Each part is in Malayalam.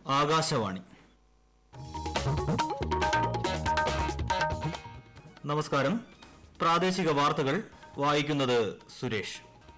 ആകാശവാണി നമസ്കാരം പ്രാദേശിക വാർത്തകൾ വായിക്കുന്നത് സുരേഷ്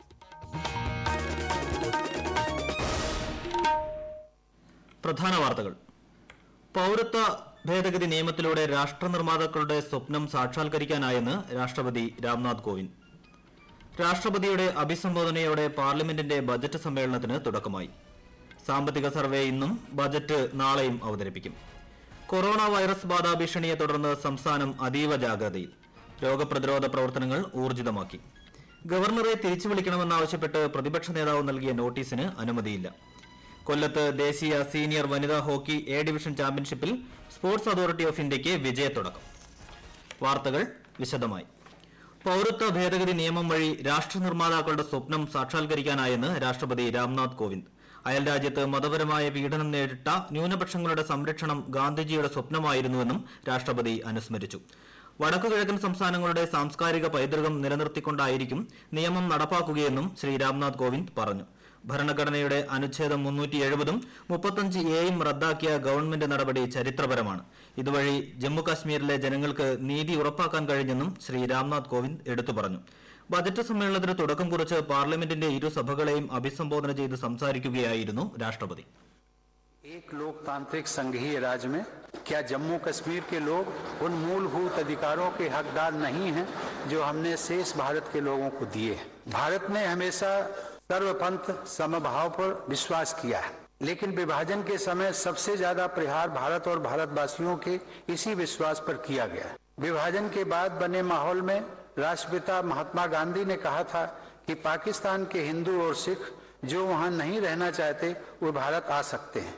പ്രധാന വാർത്തകൾ പൌരത്വ ഭേദഗതി നിയമത്തിലൂടെ രാഷ്ട്ര നിർമ്മാതാക്കളുടെ സ്വപ്നം സാക്ഷാത്കരിക്കാനായെന്ന് രാഷ്ട്രപതി രാംനാഥ് കോവിന്ദ് രാഷ്ട്രപതിയുടെ അഭിസംബോധനയോടെ പാർലമെന്റിന്റെ ബജറ്റ് സമ്മേളനത്തിന് തുടക്കമായി സാമ്പത്തിക സർവേ ഇന്നും ബജറ്റ് നാളെയും അവതരിപ്പിക്കും കൊറോണ വൈറസ് ബാധാ ഭീഷണിയെ തുടർന്ന് സംസ്ഥാനം അതീവ ജാഗ്രതയിൽ രോഗപ്രതിരോധ പ്രവർത്തനങ്ങൾ ഊർജിതമാക്കി ഗവർണറെ തിരിച്ചു വിളിക്കണമെന്നാവശ്യപ്പെട്ട് പ്രതിപക്ഷ നേതാവ് നൽകിയ നോട്ടീസിന് അനുമതിയില്ല കൊല്ലത്ത് ദേശീയ സീനിയർ വനിതാ ഹോക്കി എ ഡിവിഷൻ ചാമ്പ്യൻഷിപ്പിൽ സ്പോർട്സ് അതോറിറ്റി ഓഫ് ഇന്ത്യയ്ക്ക് വിജയത്തുടക്കം വാർത്തകൾ വിശദമായി പൌരത്വ ഭേദഗതി നിയമം വഴി രാഷ്ട്ര നിർമ്മാതാക്കളുടെ സ്വപ്നം സാക്ഷാത്കരിക്കാനായെന്ന് രാഷ്ട്രപതി രാംനാഥ് കോവിന്ദ് അയൽരാജ്യത്ത് മതപരമായ പീഡനം നേരിട്ട ന്യൂനപക്ഷങ്ങളുടെ സംരക്ഷണം ഗാന്ധിജിയുടെ സ്വപ്നമായിരുന്നുവെന്നും രാഷ്ട്രപതി അനുസ്മരിച്ചു വടക്കുകിഴക്കൻ സംസ്ഥാനങ്ങളുടെ സാംസ്കാരിക പൈതൃകം നിലനിർത്തിക്കൊണ്ടായിരിക്കും നിയമം നടപ്പാക്കുകയെന്നും ശ്രീ രാംനാഥ് കോവിന്ദ് പറഞ്ഞു ഭരണഘടനയുടെ അനുച്ഛേദം മുന്നൂറ്റി എഴുപതും മുപ്പത്തഞ്ച് എയും റദ്ദാക്കിയ ഗവൺമെന്റ് നടപടി ചരിത്രപരമാണ് ഇതുവഴി ജമ്മുകാശ്മീരിലെ ജനങ്ങൾക്ക് നീതി ഉറപ്പാക്കാൻ കഴിഞ്ഞെന്നും ശ്രീ രാംനാഥ് കോവിന്ദ് എടുത്തു പറഞ്ഞു ബജറ്റ് സമ്മേളനത്തിന് തുടക്കം കുറിച്ച് പാർലമെന്റിന്റെ ഇരുസഭകളെയും അഭിസംബോധന ചെയ്ത് സംസാരിക്കുകയായിരുന്നു രാഷ്ട്രപതി एक लोकतांत्रिक संघीय राज्य में क्या जम्मू कश्मीर के लोग उन मूलभूत अधिकारों के हकदार नहीं हैं जो हमने शेष भारत के लोगों को दिए हैं भारत ने हमेशा सर्वपंथ समभाव पर विश्वास किया है लेकिन विभाजन के समय सबसे ज्यादा प्रहार भारत और भारतवासियों के इसी विश्वास पर किया गया विभाजन के बाद बने माहौल में राष्ट्रपिता महात्मा गांधी ने कहा था कि पाकिस्तान के हिंदू और सिख जो वहां नहीं रहना चाहते वो भारत आ सकते हैं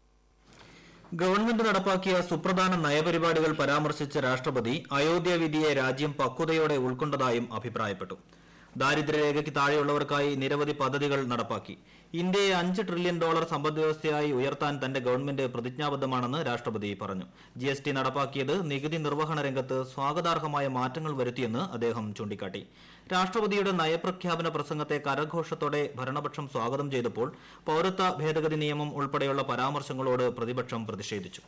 ഗവൺമെന്റ് നടപ്പാക്കിയ സുപ്രധാന നയപരിപാടികൾ പരാമർശിച്ച രാഷ്ട്രപതി അയോധ്യ വിധിയെ രാജ്യം പക്വതയോടെ ഉൾക്കൊണ്ടതായും അഭിപ്രായപ്പെട്ടു ദാരിദ്ര്യരേഖയ്ക്ക് താഴെയുള്ളവർക്കായി നിരവധി പദ്ധതികൾ നടപ്പാക്കി ഇന്ത്യയെ അഞ്ച് ട്രില്യൺ ഡോളർ സമ്പദ്വ്യവസ്ഥയായി ഉയർത്താൻ തന്റെ ഗവൺമെന്റ് പ്രതിജ്ഞാബദ്ധമാണെന്ന് രാഷ്ട്രപതി പറഞ്ഞു ജി എസ് ടി നടപ്പാക്കിയത് നികുതി നിർവഹണ രംഗത്ത് സ്വാഗതാർഹമായ മാറ്റങ്ങൾ വരുത്തിയെന്ന് അദ്ദേഹം ചൂണ്ടിക്കാട്ടി രാഷ്ട്രപതിയുടെ നയപ്രഖ്യാപന പ്രസംഗത്തെ കരഘോഷത്തോടെ ഭരണപക്ഷം സ്വാഗതം ചെയ്തപ്പോൾ പൌരത്വ ഭേദഗതി നിയമം ഉൾപ്പെടെയുള്ള പരാമർശങ്ങളോട് പ്രതിപക്ഷം പ്രതിഷേധിച്ചു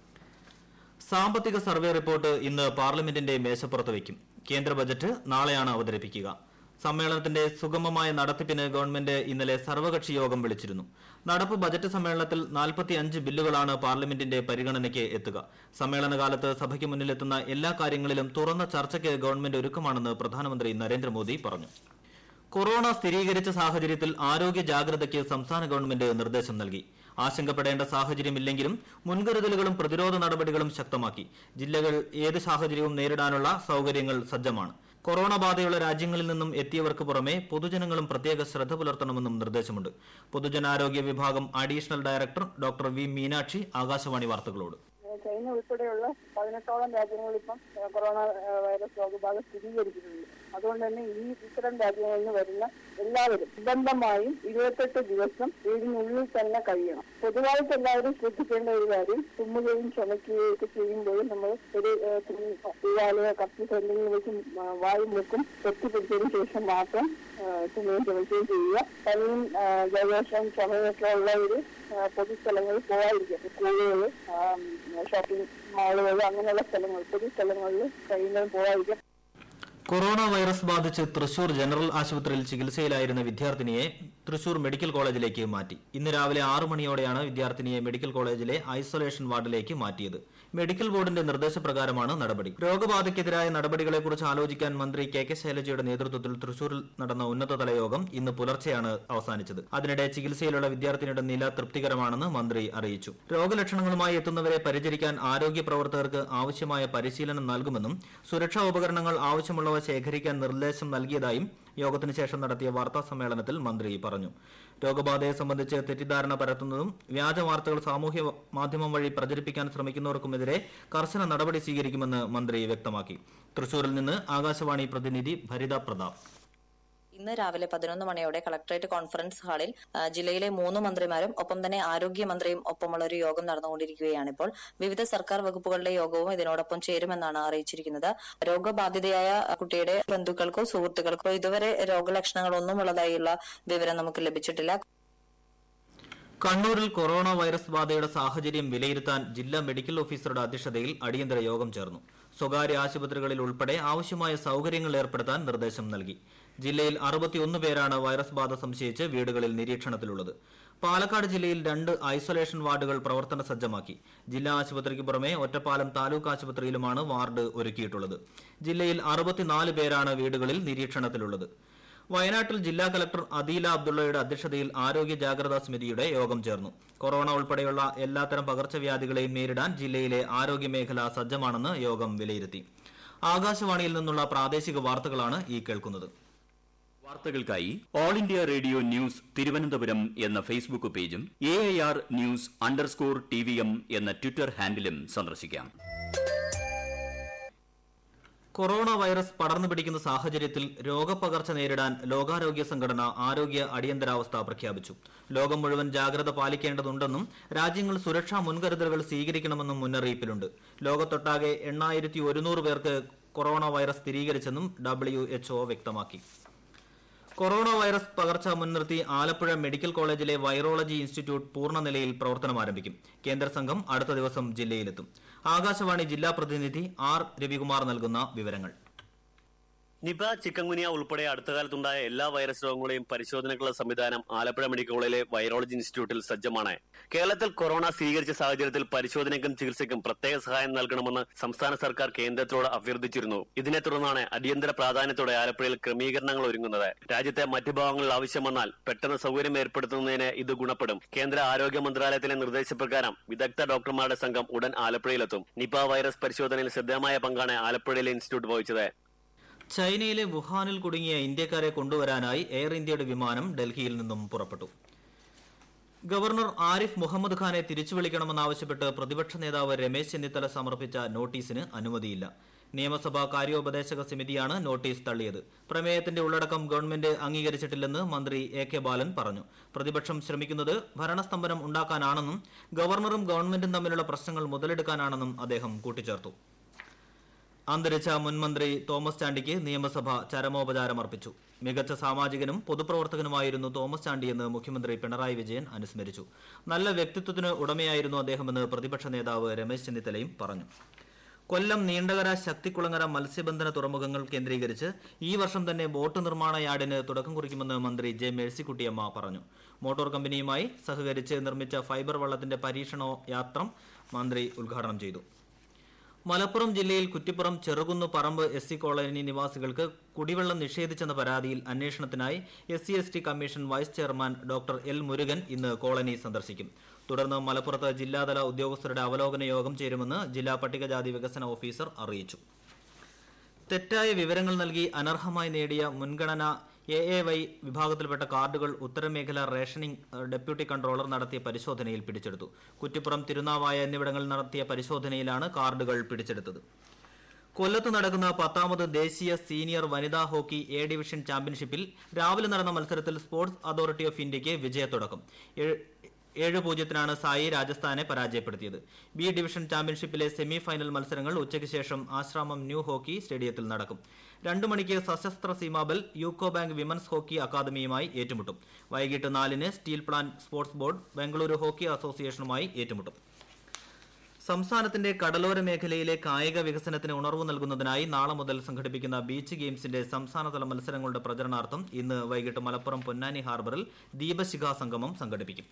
സാമ്പത്തിക സർവേ റിപ്പോർട്ട് ഇന്ന് പാർലമെന്റിന്റെ മേശപ്പുറത്ത് വയ്ക്കും കേന്ദ്ര ബജറ്റ് നാളെയാണ് അവതരിപ്പിക്കുക സമ്മേളനത്തിന്റെ സുഗമമായ നടത്തിപ്പിന് ഗവൺമെന്റ് ഇന്നലെ സർവകക്ഷി യോഗം വിളിച്ചിരുന്നു നടപ്പ് ബജറ്റ് സമ്മേളനത്തിൽ നാൽപ്പത്തിയഞ്ച് ബില്ലുകളാണ് പാർലമെന്റിന്റെ പരിഗണനയ്ക്ക് എത്തുക സമ്മേളനകാലത്ത് സഭയ്ക്ക് മുന്നിലെത്തുന്ന എല്ലാ കാര്യങ്ങളിലും തുറന്ന ചർച്ചയ്ക്ക് ഗവൺമെന്റ് ഒരുക്കമാണെന്ന് പ്രധാനമന്ത്രി നരേന്ദ്രമോദി പറഞ്ഞു കൊറോണ സ്ഥിരീകരിച്ച സാഹചര്യത്തിൽ ആരോഗ്യ ജാഗ്രതയ്ക്ക് സംസ്ഥാന ഗവൺമെന്റ് നിർദ്ദേശം നൽകി ആശങ്കപ്പെടേണ്ട സാഹചര്യമില്ലെങ്കിലും മുൻകരുതലുകളും പ്രതിരോധ നടപടികളും ശക്തമാക്കി ജില്ലകൾ ഏത് സാഹചര്യവും നേരിടാനുള്ള സൌകര്യങ്ങൾ സജ്ജമാണ് കൊറോണ ബാധയുള്ള രാജ്യങ്ങളിൽ നിന്നും എത്തിയവർക്ക് പുറമെ പൊതുജനങ്ങളും പ്രത്യേക ശ്രദ്ധ പുലർത്തണമെന്നും നിർദ്ദേശമുണ്ട് പൊതുജനാരോഗ്യ വിഭാഗം additional director doctor V Meenakshi Akashvani വാർത്തകളോട് ചൈന ഉൾപ്പെടെയുള്ള പതിനെട്ടോളം രാജ്യങ്ങളിൽ ഇപ്പം ഏഹ്, കൊറോണ ഏഹ്, വൈറസ് രോഗബാധ സ്ഥിരീകരിക്കുന്നുണ്ട് അതുകൊണ്ട് തന്നെ ഈ ഇത്തരം രാജ്യങ്ങളിൽ നിന്ന് വരുന്ന എല്ലാവരും നിർബന്ധമായും ഇരുപത്തെട്ട് ദിവസം വീടിനുള്ളിൽ തന്നെ കഴിയണം പൊതുവായിട്ട് എല്ലാവരും ശ്രദ്ധിക്കേണ്ട ഒരു കാര്യം തുമ്മുകയും ചുമക്കുകയും ഒക്കെ ചെയ്യുമ്പോഴും നമ്മൾ ഒരു തുവാലയോ കപ്പ് എന്തെങ്കിലും വെച്ച് മ- വായും വെക്കും പൊത്തിപ്പിടിച്ചതിന് ശേഷം മാത്രം ഏഹ്, തുമ്മുകയും ചുമക്കുകയും ചെയ്യുക പനിയും ഏഹ്, ജലദോഷവും ചുമയൊക്കെ ഉള്ളവര് ഏഹ്, പൊതുസ്ഥലങ്ങളിൽ പോകാതിരിക്കുക സ്കൂളുകൾ ഷോപ്പിംഗ് മാളുകൾ അങ്ങനെയുള്ള സ്ഥലങ്ങൾ പൊതു സ്ഥലങ്ങളിൽ കഴിയുന്നതും പോകാതിരിക്കുക കൊറോണ വൈറസ് ബാധിച്ച് തൃശൂർ ജനറൽ ആശുപത്രിയിൽ ചികിത്സയിലായിരുന്ന വിദ്യാർത്ഥിനിയെ തൃശൂർ മെഡിക്കൽ കോളേജിലേക്ക് മാറ്റി ഇന്ന് രാവിലെ ആറു മണിയോടെയാണ് വിദ്യാർത്ഥിനിയെ മെഡിക്കൽ കോളേജിലെ ഐസൊലേഷൻ വാർഡിലേക്ക് മാറ്റിയത് മെഡിക്കൽ ബോർഡിന്റെ നിർദ്ദേശപ്രകാരമാണ് നടപടി രോഗബാധയ്ക്കെതിരായ നടപടികളെക്കുറിച്ച് ആലോചിക്കാൻ മന്ത്രി കെ കെ ശൈലജയുടെ നേതൃത്വത്തിൽ തൃശൂരിൽ നടന്ന ഉന്നതതല യോഗം ഇന്ന് പുലർച്ചെയാണ് അവസാനിച്ചത് അതിനിടെ ചികിത്സയിലുള്ള വിദ്യാർത്ഥിനിയുടെ നില തൃപ്തികരമാണെന്ന് മന്ത്രി അറിയിച്ചു രോഗലക്ഷണങ്ങളുമായി എത്തുന്നവരെ പരിചരിക്കാൻ ആരോഗ്യ പ്രവർത്തകർക്ക് ആവശ്യമായ പരിശീലനം നൽകുമെന്നും സുരക്ഷാ ഉപകരണങ്ങൾ ആവശ്യമുള്ളവ ശേഖരിക്കാൻ നിർദ്ദേശം നൽകിയതായും യോഗത്തിന് ശേഷം നടത്തിയ വാർത്താ സമ്മേളനത്തിൽ മന്ത്രി പറഞ്ഞു രോഗബാധയെ സംബന്ധിച്ച് തെറ്റിദ്ധാരണ പരത്തുന്നതും വ്യാജ വാർത്തകൾ സാമൂഹ്യ മാധ്യമം വഴി പ്രചരിപ്പിക്കാൻ ശ്രമിക്കുന്നവർക്കുമെതിരെ കർശന നടപടി സ്വീകരിക്കുമെന്ന് മന്ത്രി വ്യക്തമാക്കി തൃശൂരിൽ നിന്ന് ആകാശവാണി പ്രതിനിധി ഭരിത പ്രതാപ് ഇന്ന് രാവിലെ പതിനൊന്ന് മണിയോടെ കളക്ടറേറ്റ് കോൺഫറൻസ് ഹാളിൽ ആ, ജില്ലയിലെ മൂന്ന് മന്ത്രിമാരും ഒപ്പം തന്നെ ആരോഗ്യമന്ത്രിയും ഒപ്പമുള്ള ഒരു യോഗം നടന്നുകൊണ്ടിരിക്കുകയാണ് ഇപ്പോൾ വിവിധ സർക്കാർ വകുപ്പുകളുടെ യോഗവും ഇതിനോടൊപ്പം ചേരുമെന്നാണ് അറിയിച്ചിരിക്കുന്നത് രോഗബാധിതയായ കുട്ടിയുടെ ബന്ധുക്കൾക്കോ സുഹൃത്തുക്കൾക്കോ ഇതുവരെ രോഗലക്ഷണങ്ങൾ ഒന്നും ഉള്ളതായുള്ള വിവരം നമുക്ക് ലഭിച്ചിട്ടില്ല കണ്ണൂരിൽ കൊറോണ വൈറസ് ബാധയുടെ സാഹചര്യം വിലയിരുത്താൻ ജില്ലാ മെഡിക്കൽ ഓഫീസറുടെ അധ്യക്ഷതയിൽ അടിയന്തര യോഗം ചേർന്നു സ്വകാര്യ ആശുപത്രികളിൽ ഉൾപ്പെടെ ആവശ്യമായ സൌകര്യങ്ങൾ ഏർപ്പെടുത്താൻ നിർദ്ദേശം നൽകി ജില്ലയിൽ അറുപത്തിയൊന്ന് പേരാണ് വൈറസ് ബാധ സംശയിച്ച് വീടുകളിൽ നിരീക്ഷണത്തിലുള്ളത് പാലക്കാട് ജില്ലയിൽ രണ്ട് ഐസൊലേഷൻ വാർഡുകൾ പ്രവർത്തന സജ്ജമാക്കി ജില്ലാ ആശുപത്രിക്ക് പുറമെ ഒറ്റപ്പാലം താലൂക്ക് ആശുപത്രിയിലുമാണ് വാർഡ് ഒരുക്കിയിട്ടുള്ളത് ജില്ലയിൽ അറുപത്തിനാല് പേരാണ് വീടുകളിൽ നിരീക്ഷണത്തിലുള്ളത് വയനാട്ടിൽ ജില്ലാ കലക്ടർ അദീല അബ്ദുള്ളയുടെ അധ്യക്ഷതയിൽ ആരോഗ്യ ജാഗ്രതാ സമിതിയുടെ യോഗം ചേർന്നു കൊറോണ ഉൾപ്പെടെയുള്ള എല്ലാത്തരം പകർച്ചവ്യാധികളെയും നേരിടാൻ ജില്ലയിലെ ആരോഗ്യ മേഖല സജ്ജമാണെന്ന് യോഗം വിലയിരുത്തി ആകാശവാണിയിൽ നിന്നുള്ള പ്രാദേശിക വാർത്തകളാണ് ഈ കേൾക്കുന്നത് വാർത്തകൾക്കായി all India radio news Thiruvananthapuram എന്ന ഫേസ്ബുക്ക് പേജും A I R news underscore T V M എന്ന ട്വിറ്റർ ഹാൻഡിലും സന്ദർശിക്കാം കൊറോണ വൈറസ് പടർന്നു പിടിക്കുന്ന സാഹചര്യത്തിൽ രോഗപകർച്ച നേരിടാൻ ലോകാരോഗ്യ സംഘടന ആരോഗ്യ അടിയന്തരാവസ്ഥ പ്രഖ്യാപിച്ചു ലോകം മുഴുവൻ ജാഗ്രത പാലിക്കേണ്ടതുണ്ടെന്നും രാജ്യങ്ങൾ സുരക്ഷാ മുൻകരുതലുകൾ സ്വീകരിക്കണമെന്നും മുന്നറിയിപ്പിലുണ്ട് ലോകത്തൊട്ടാകെ എണ്ണായിരത്തി ഒരുന്നൂറ് പേർക്ക് കൊറോണ വൈറസ് സ്ഥിരീകരിച്ചെന്നും ഡബ്ല്യു എച്ച്ഒ വ്യക്തമാക്കി കൊറോണ വൈറസ് പകർച്ച മുൻനിർത്തി ആലപ്പുഴ മെഡിക്കൽ കോളേജിലെ വൈറോളജി ഇൻസ്റ്റിറ്റ്യൂട്ട് പൂർണ്ണനിലയിൽ പ്രവർത്തനം ആരംഭിക്കും കേന്ദ്ര സംഘം അടുത്ത ദിവസം ജില്ലയിലെത്തും ആകാശവാണി ജില്ലാ പ്രതിനിധി ആർ രവികുമാർ നൽകുന്ന വിവരങ്ങൾ നിപ ചിക്കൻഗുനിയ ഉൾപ്പെടെ അടുത്ത കാലത്തുണ്ടായ എല്ലാ വൈറസ് രോഗങ്ങളെയും പരിശോധനയ്ക്കുള്ള സംവിധാനം ആലപ്പുഴ മെഡിക്കൽ കോളേജിലെ വൈറോളജി ഇൻസ്റ്റിറ്റ്യൂട്ടിൽ സജ്ജമാണ് കേരളത്തിൽ കൊറോണ സ്ഥിരീകരിച്ച സാഹചര്യത്തിൽ പരിശോധനയ്ക്കും ചികിത്സയ്ക്കും പ്രത്യേക സഹായം നൽകണമെന്ന് സംസ്ഥാന സർക്കാർ കേന്ദ്രത്തോട് അഭ്യർത്ഥിച്ചിരുന്നു ഇതിനെ തുടർന്നാണ് അടിയന്തര പ്രാധാന്യത്തോടെ ആലപ്പുഴയിൽ ക്രമീകരണങ്ങൾ ഒരുങ്ങുന്നത് രാജ്യത്തെ മറ്റു ഭാഗങ്ങളിൽ ആവശ്യം വന്നാൽ പെട്ടെന്ന് സൗകര്യം ഏർപ്പെടുത്തുന്നതിന് ഇത് ഗുണപ്പെടും കേന്ദ്ര ആരോഗ്യ മന്ത്രാലയത്തിലെ നിർദ്ദേശപ്രകാരം വിദഗ്ധ ഡോക്ടർമാരുടെ സംഘം ഉടൻ ആലപ്പുഴയിലെത്തും നിപ വൈറസ് പരിശോധനയിൽ ശ്രദ്ധേയമായ പങ്കാണ് ആലപ്പുഴയിലെ ഇൻസ്റ്റിറ്റ്യൂട്ട് വഹിച്ചത് ചൈനയിലെ വുഹാനിൽ കുടുങ്ങിയ ഇന്ത്യക്കാരെ കൊണ്ടുവരാനായി എയർ ഇന്ത്യയുടെ വിമാനം ഡൽഹിയിൽ നിന്നും പുറപ്പെട്ടു ഗവർണർ ആരിഫ് മുഹമ്മദ് ഖാനെ തിരിച്ചു വിളിക്കണമെന്നാവശ്യപ്പെട്ട് പ്രതിപക്ഷ നേതാവ് രമേശ് ചെന്നിത്തല സമർപ്പിച്ച നോട്ടീസിന് അനുമതിയില്ല നിയമസഭാ കാര്യോപദേശക സമിതിയാണ് നോട്ടീസ് തള്ളിയത് പ്രമേയത്തിന്റെ ഉള്ളടക്കം ഗവൺമെന്റ് അംഗീകരിച്ചിട്ടില്ലെന്ന് മന്ത്രി എ കെ ബാലൻ പറഞ്ഞു പ്രതിപക്ഷം ശ്രമിക്കുന്നത് ഭരണസ്തംഭനം ഉണ്ടാക്കാനാണെന്നും ഗവർണറും ഗവൺമെന്റും തമ്മിലുള്ള പ്രശ്നങ്ങൾ മുതലെടുക്കാനാണെന്നും അദ്ദേഹം കൂട്ടിച്ചേർത്തു അന്തരിച്ച മുൻമന്ത്രി തോമസ് ചാണ്ടിക്ക് നിയമസഭ ചരമോപചാരം അർപ്പിച്ചു മികച്ച സാമാജികനും പൊതുപ്രവർത്തകനുമായിരുന്നു തോമസ് ചാണ്ടിയെന്ന് മുഖ്യമന്ത്രി പിണറായി വിജയൻ അനുസ്മരിച്ചു നല്ല വ്യക്തിത്വത്തിന് ഉടമയായിരുന്നു അദ്ദേഹമെന്ന് പ്രതിപക്ഷ നേതാവ് രമേശ് ചെന്നിത്തലയും പറഞ്ഞു കൊല്ലം നീണ്ടകര ശക്തികുളങ്ങര മത്സ്യബന്ധന തുറമുഖങ്ങൾ കേന്ദ്രീകരിച്ച് ഈ വർഷം തന്നെ ബോട്ട് നിർമ്മാണ യാർഡിന് തുടക്കം കുറിക്കുമെന്ന് മന്ത്രി ജെ മേഴ്സിക്കുട്ടിയമ്മ പറഞ്ഞു മോട്ടോർ കമ്പനിയുമായി സഹകരിച്ച് നിർമ്മിച്ച ഫൈബർ വള്ളത്തിന്റെ പരീക്ഷണ യാത്രം മന്ത്രി ഉദ്ഘാടനം ചെയ്തു മലപ്പുറം ജില്ലയിൽ കുറ്റിപ്പുറം ചെറുകുന്ന് പറമ്പ് എസ് സി കോളനി നിവാസികൾക്ക് കുടിവെള്ളം നിഷേധിച്ചെന്ന പരാതിയിൽ അന്വേഷണത്തിനായി S C S T commission vice chairman doctor L Murugan ഇന്ന് കോളനി സന്ദർശിക്കും തുടർന്ന് മലപ്പുറത്ത് ജില്ലാതല ഉദ്യോഗസ്ഥരുടെ അവലോകന യോഗം ചേരുമെന്ന് ജില്ലാ പട്ടികജാതി വികസന ഓഫീസർ അറിയിച്ചു തെറ്റായ വിവരങ്ങൾ നൽകി അനർഹമായി നേടിയ മുൻഗണന എ എ വൈ വിഭാഗത്തിൽപ്പെട്ട കാർഡുകൾ ഉത്തരമേഖല റേഷനിംഗ് ഏഹ്, ഡെപ്യൂട്ടി കൺട്രോളർ നടത്തിയ പരിശോധനയിൽ പിടിച്ചെടുത്തു കുറ്റിപ്പുറം തിരുനാവായ എന്നിവിടങ്ങളിൽ നടത്തിയ പരിശോധനയിലാണ് കാർഡുകൾ പിടിച്ചെടുത്തത് കൊല്ലത്ത് നടക്കുന്ന പത്താമത് ദേശീയ സീനിയർ വനിതാ ഹോക്കി എ ഡിവിഷൻ ചാമ്പ്യൻഷിപ്പിൽ രാവിലെ നടന്ന മത്സരത്തിൽ സ്പോർട്സ് അതോറിറ്റി ഓഫ് ഇന്ത്യയ്ക്ക് വിജയത്തുടക്കം ഏഴ് ഏഴ് പൂജ്യത്തിനാണ് സായി രാജസ്ഥാനെ പരാജയപ്പെടുത്തിയത് ബി ഡിവിഷൻ ചാമ്പ്യൻഷിപ്പിലെ സെമി ഫൈനൽ മത്സരങ്ങൾ ഉച്ചയ്ക്ക് ശേഷം ആശ്രാമം ന്യൂ ഹോക്കി സ്റ്റേഡിയത്തിൽ നടക്കും രണ്ടു മണിക്ക് Sashastra Seema Bal UCO bank women's hockey അക്കാദമിയുമായി ഏറ്റുമുട്ടും വൈകിട്ട് നാലിന് steel plant sports board Bengaluru hockey അസോസിയേഷനുമായി ഏറ്റുമുട്ടും സംസ്ഥാനത്തിന്റെ കടലോര മേഖലയിലെ കായിക വികസനത്തിന് ഉണർവ് നൽകുന്നതിനായി നാളെ മുതൽ സംഘടിപ്പിക്കുന്ന ബീച്ച് ഗെയിംസിന്റെ സംസ്ഥാനതല മത്സരങ്ങളുടെ പ്രചരണാർത്ഥം ഇന്ന് വൈകിട്ട് മലപ്പുറം പൊന്നാനി ഹാർബറിൽ ദീപശിഖാ സംഗമം സംഘടിപ്പിക്കും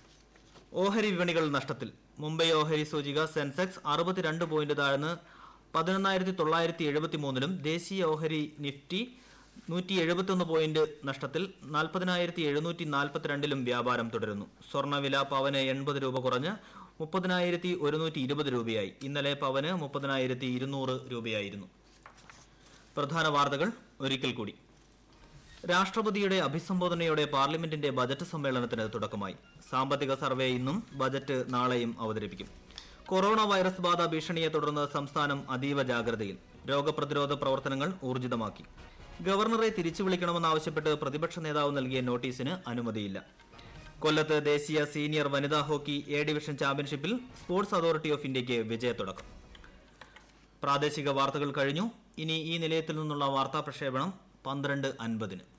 ഓഹരി വിപണികൾ നഷ്ടത്തിൽ മുംബൈ ഓഹരി സൂചിക സെൻസെക്സ് അറുപത്തിരണ്ട് പോയിന്റ് താഴ്ന്ന് പതിനൊന്നായിരത്തി തൊള്ളായിരത്തി എഴുപത്തി മൂന്നിലും ദേശീയ ഓഹരി നിഫ്റ്റി നൂറ്റി എഴുപത്തൊന്ന് പോയിന്റ് നഷ്ടത്തിൽ നാൽപ്പതിനായിരത്തി എഴുന്നൂറ്റി നാൽപ്പത്തിരണ്ടിലും വ്യാപാരം തുടരുന്നു സ്വർണ്ണവില പവന് എൺപത് രൂപ കുറഞ്ഞ് മുപ്പതിനായിരത്തി ഒരുന്നൂറ്റി ഇരുപത് രൂപയായി ഇന്നലെ പവന് മുപ്പതിനായിരത്തി ഇരുന്നൂറ് രൂപയായിരുന്നു പ്രധാന വാർത്തകൾ ഒരിക്കൽ കൂടി രാഷ്ട്രപതിയുടെ അഭിസംബോധനയോടെ പാർലമെന്റിന്റെ ബജറ്റ് സമ്മേളനത്തിന് തുടക്കമായി സാമ്പത്തിക സർവേ ഇന്നും ബജറ്റ് നാളെയും അവതരിപ്പിക്കും കൊറോണ വൈറസ് ബാധ ഭീഷണിയെ തുടർന്ന് സംസ്ഥാനം അതീവ ജാഗ്രതയിൽ രോഗപ്രതിരോധ പ്രവർത്തനങ്ങൾ ഊർജിതമാക്കി ഗവർണറെ തിരിച്ചു വിളിക്കണമെന്നാവശ്യപ്പെട്ട് പ്രതിപക്ഷ നേതാവ് നൽകിയ നോട്ടീസിന് അനുമതിയില്ല കൊല്ലത്ത് ദേശീയ സീനിയർ വനിതാ ഹോക്കി എ ഡിവിഷൻ ചാമ്പ്യൻഷിപ്പിൽ സ്പോർട്സ് അതോറിറ്റി ഓഫ് ഇന്ത്യയ്ക്ക് വിജയത്തുടക്കം പ്രാദേശിക വാർത്തകൾ കഴിഞ്ഞു ഇനി ഈ നിലയത്തിൽ നിന്നുള്ള വാർത്താ പ്രക്ഷേപണം പന്ത്രണ്ട് അൻപതിന്